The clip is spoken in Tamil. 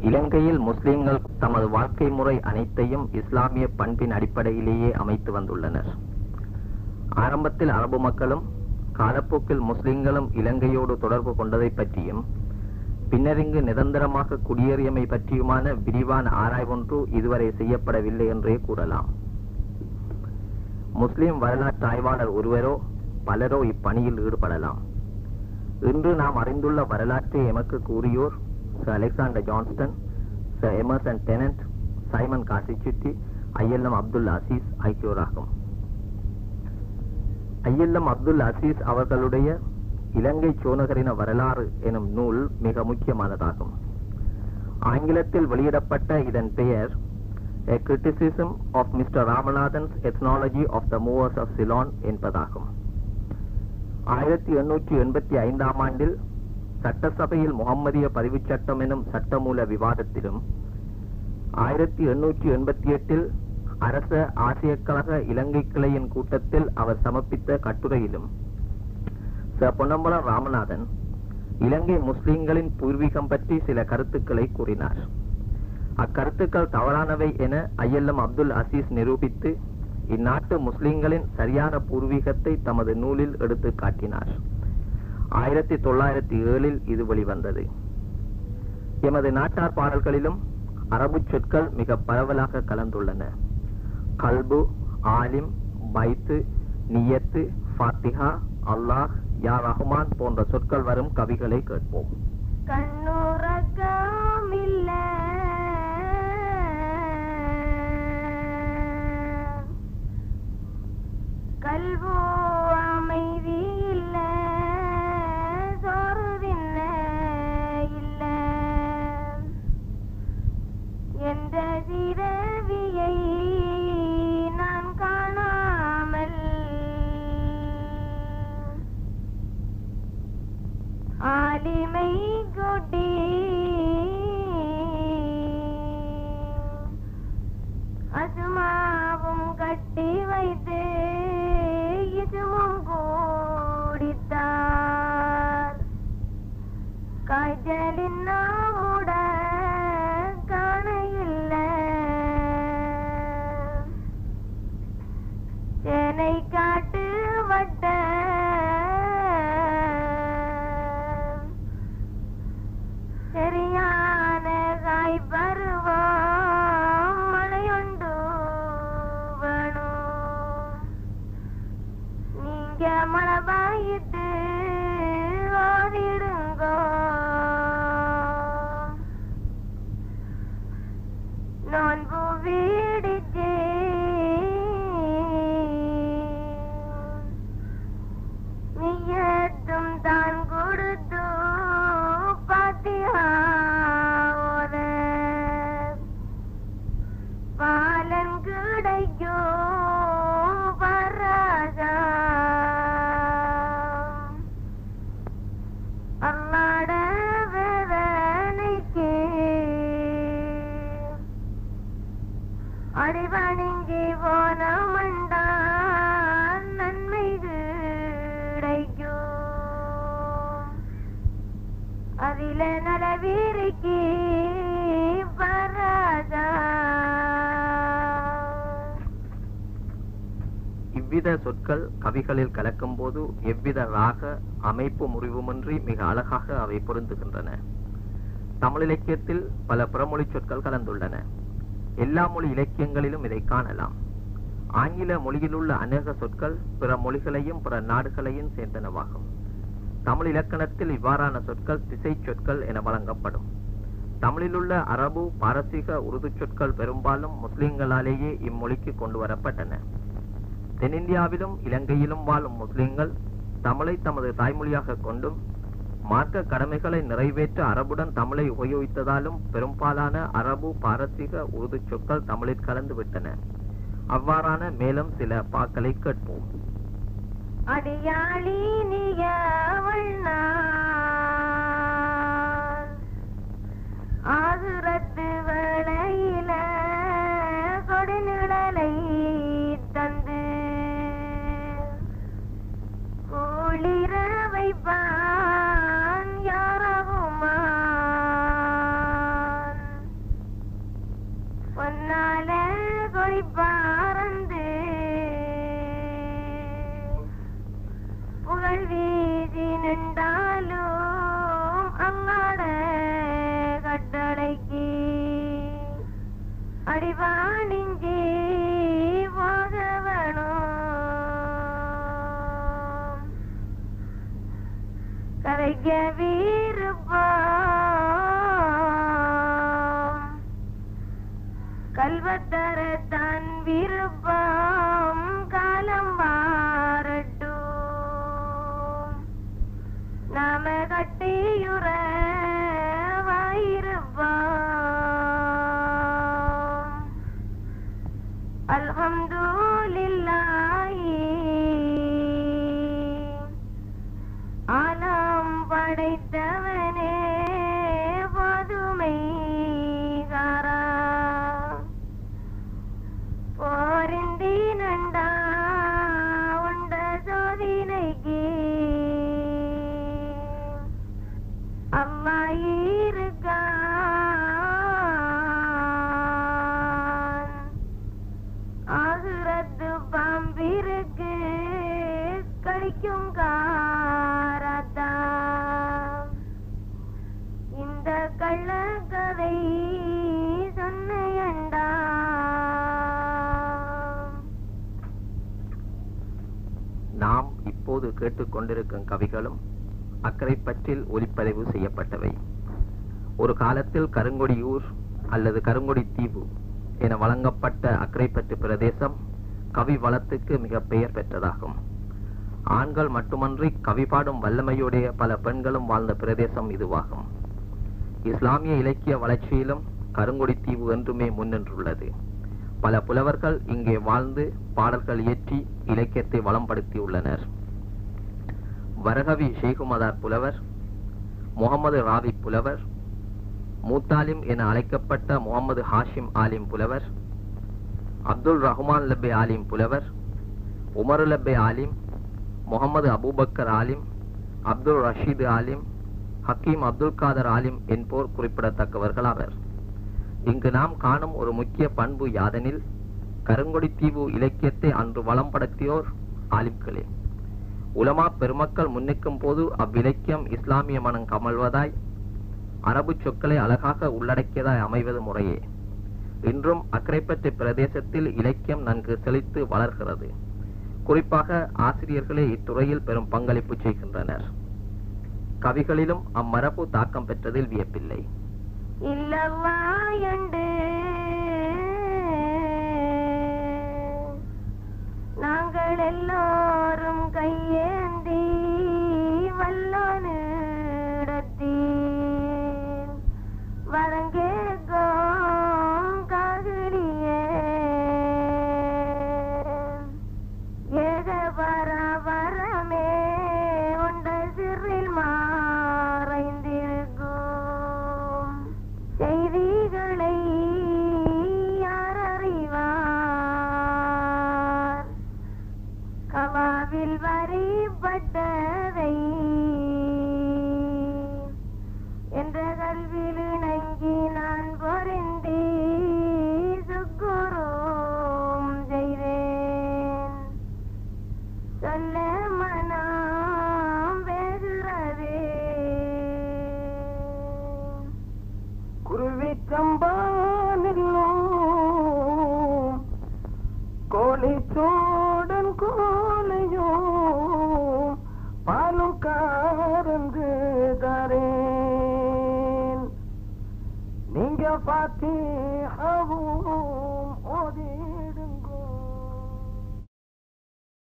இலங்கையில் முஸ்லிம்கள் தமது வாழ்க்கை முறை அனைத்தையும் இஸ்லாமிய பண்பின் அடிப்படையிலேயே அமைத்து வந்துள்ளனர் ஆரம்பத்தில் அரபு மக்களும் காலப்போக்கில் முஸ்லிம்களும் இலங்கையோடு தொடர்பு கொண்டதை பற்றியும் பின்னர் இங்கு நிரந்தரமாக குடியேறியமை பற்றியுமான விரிவான ஆராய்வொன்று இதுவரை செய்யப்படவில்லை என்றே கூறலாம் முஸ்லிம் வரலாற்று ஆய்வாளர் ஒருவரோ பலரோ இப்பணியில் ஈடுபடலாம் இன்று நாம் அறிந்துள்ள வரலாற்றை எமக்கு கூறியோர் sir Alexander Johnston sir Emerson Tennent Simon Casiechitty ILM Abdul Azeez ஆகியோராகும் ஐஎல்எம் அப்துல் அசீஸ் அவர்களுடைய இலங்கை சோனகரின வரலாறு எனும் நூல் மிக முக்கியமானதாகும் ஆங்கிலத்தில் வெளியிடப்பட்ட இதன் பெயர் A Criticism of Mr. Ramanathan's Ethnology of the Movers of Ceylon என்பதாகும் ஆயிரத்தி எண்ணூற்றி எண்பத்தி ஐந்தாம் ஆண்டில் சட்டசபையில் முகம்மதிய பதிவுச் சட்டம் எனும் சட்டமூல விவாதத்திலும் ஆயிரத்தி எண்ணூற்றி எண்பத்தி எட்டில் அரச ஆசிய கழக இலங்கை கிளையின் கூட்டத்தில் அவர் சமர்ப்பித்த கட்டுரையிலும் ச பொன்னம்பலம் ராமநாதன் இலங்கை முஸ்லிம்களின் பூர்வீகம் பற்றி சில கருத்துக்களை கூறினார் அக்கருத்துக்கள் தவறானவை என ஐஎல்எம் அப்துல் அசீஸ் நிரூபித்து இந்நாட்டு முஸ்லிம்களின் சரியான பூர்வீகத்தை தமது நூலில் எடுத்து காட்டினார் ஆயிரத்தி தொள்ளாயிரத்தி ஏழில் இது வெளிவந்தது எமது நாட்டார் பாடல்களிலும் அரபு சொற்கள் மிக பரவலாக கலந்துள்ளன கல்பு ஆலிம் பைத்து நியத்து ஃபாத்திஹா அல்லாஹ் யா ரஹ்மான் போன்ற சொற்கள் வரும் கவிகளை கேட்போம் கண்ணுறக்கமில்ல கல்வோ அமைதி இல்ல சோறு தின்ன இல்ல எந்த சிறவியை நான் காணாமல் ஆலிமை கொடி அசுமாவும் கட்டி வைத்து இதுவும் கூடித்தார் காய்ச்சலின் நாமுட காண இல்லை சேனை காட்டு வட்ட சரியான காய் பருவம் மழையுண்டு வேணும் நீங்க மழை பாயிட்டு ஓடிடுங்கோ நோன்பு வீடிச்சு நீயத்தும் தான் கொடுத்து பாத்தியா பாலன் கிடைக்கும் பராஜா அல்லாட வேதனைக்கு அடிவணிஞ்சி போன மண்டான் நன்மை கிடைக்கும் அதில நலவீரிக்கு பராஜா இவ்வித சொற்கள் கவிகளில் கலக்கும் போது எவ்வித ராக அமைப்பு முறிவுமின்றி மிக அழகாக அவை பொருந்துகின்றன தமிழ் இலக்கியத்தில் பல பிறமொழி சொற்கள் கலந்துள்ளன எல்லா மொழி இலக்கியங்களிலும் இதை காணலாம் ஆங்கில மொழியிலுள்ள அநேக சொற்கள் பிற மொழிகளையும் பிற நாடுகளையும் சேர்ந்தனவாகும் தமிழ் இலக்கணத்தில் இவ்வாறான சொற்கள் திசை சொற்கள் என வழங்கப்படும் தமிழிலுள்ள அரபு பாரசீக உருது சொற்கள் பெரும்பாலும் முஸ்லிம்களாலேயே இம்மொழிக்கு கொண்டு வரப்பட்டன தென்னிந்தியாவிலும் இலங்கையிலும் வாழும் முஸ்லிம்கள் தமிழை தமது தாய்மொழியாக கொண்டும் மார்க்க கடமைகளை நிறைவேற்ற அரபுடன் தமிழை உபயோகித்ததாலும் பெரும்பாலான அரபு பாரசீக உருது சொற்கள் தமிழில் கலந்து விட்டன அவ்வாறான மேலும் சில பாக்களை கேட்போம் அடியாளி நியவள் நான் ஆகுரத்து வேளையில கொடுநிழலை தந்து குளிர வைப்பான் யாரவுமான் சிறகை பாரந்து புகழ் வீசி நின்றாலும் அல்லாட கட்டளைக்கு அடிவாணிஞ்சி போகவனும் கரைக்க வீருப்பம் கல்வத்தர தன் விருப்பம் காலம் வாரட்டும் நாம கட்டியுற வாயிருப்போம் அல்ஹம்துலில்லாஹி ஆலம் படைத்தவனே பதுமைகாரா போரிந்தி நண்டா உண்ட சோதினைக்கு அம்மா இருக்கான் ஆகுரத்து பாம்பிருக்கு கடிக்கும் காரத்தா இந்த கள்ளக்கதை சொன்னையண்டா நாம் இப்போது கேட்டுக்கொண்டிருக்கும் கவிகளும் அக்கரைப்பற்றில் ஒலிப்பதிவு செய்யப்பட்டவை ஒரு காலத்தில் கருங்கொடியூர் அல்லது கருங்கொடி தீவு என வழங்கப்பட்ட அக்கரைப்பற்று பிரதேசம் கவி வளத்துக்கு மிக பெயர் பெற்றதாகும் ஆண்கள் மட்டுமன்றி கவி பாடும் வல்லமையுடைய பல பெண்களும் வாழ்ந்த பிரதேசம் இதுவாகும் இஸ்லாமிய இலக்கிய வளர்ச்சியிலும் கருங்கொடி தீவு என்றுமே முன்னின்றுள்ளது பல புலவர்கள் இங்கே வாழ்ந்து பாடல்கள் இயற்றி இலக்கியத்தை வளம்படுத்தியுள்ளனர் வரகவி ஷேகுமதார் புலவர் முகமது ராவி புலவர் மூத்தாலிம் என அழைக்கப்பட்ட முகமது ஹாஷிம் ஆலிம் புலவர் அப்துல் ரஹ்மான் லப்பே ஆலிம் புலவர் உமரு லப்பே ஆலிம் முகமது அபூபக்கர் ஆலிம் அப்துல் ரஷீது ஆலிம் ஹக்கீம் அப்துல் காதர் ஆலிம் என்போர் குறிப்பிடத்தக்கவர்கள் ஆவர் இங்கு நாம் காணும் ஒரு முக்கிய பண்பு யாதெனில் கருங்கொடி தீவு இலக்கியத்தை அன்று வளம்படுத்தியோர் ஆலிம்களே உலமா பெருமக்கள் முன்னிக்கும் போது அவ்விலக்கியம் இஸ்லாமிய மனம் கமழ்வதாய் அரபு சொற்களை அழகாக உள்ளடக்கியதாய் அமைவது முறையே இன்றும் அக்கரைப்பற்று பிரதேசத்தில் இலக்கியம் நன்கு செழித்து வளர்கிறது குறிப்பாக ஆசிரியர்களே இத்துறையில் பெரும் பங்களிப்பு செய்கின்றனர் கவிகளிலும் அம்மரபு தாக்கம் பெற்றதில் வியப்பில்லை இல்லவா என்று நாங்கள் எல்லோரும் கையேந்தி வல்லோனிடத்தில் வரங்கேற்கும் காதலியே ஏக பரபரமே உண்ட சிறில் மாறைந்திருக்கும் செய்திகளை யார் அறிவார் கவாவில் வரிப்பட்டதை என்ற கல்வியில் இணங்கி நான் பொருந்தி சுக்குரும் செய்தேன் சொல்ல மனம் வேகிறதே குருவி சம்பானிலும் கோழி சோடன் கோலையும் பாலும் காரந்து தரேன் நீங்க பாத்தீகவும் ஓதி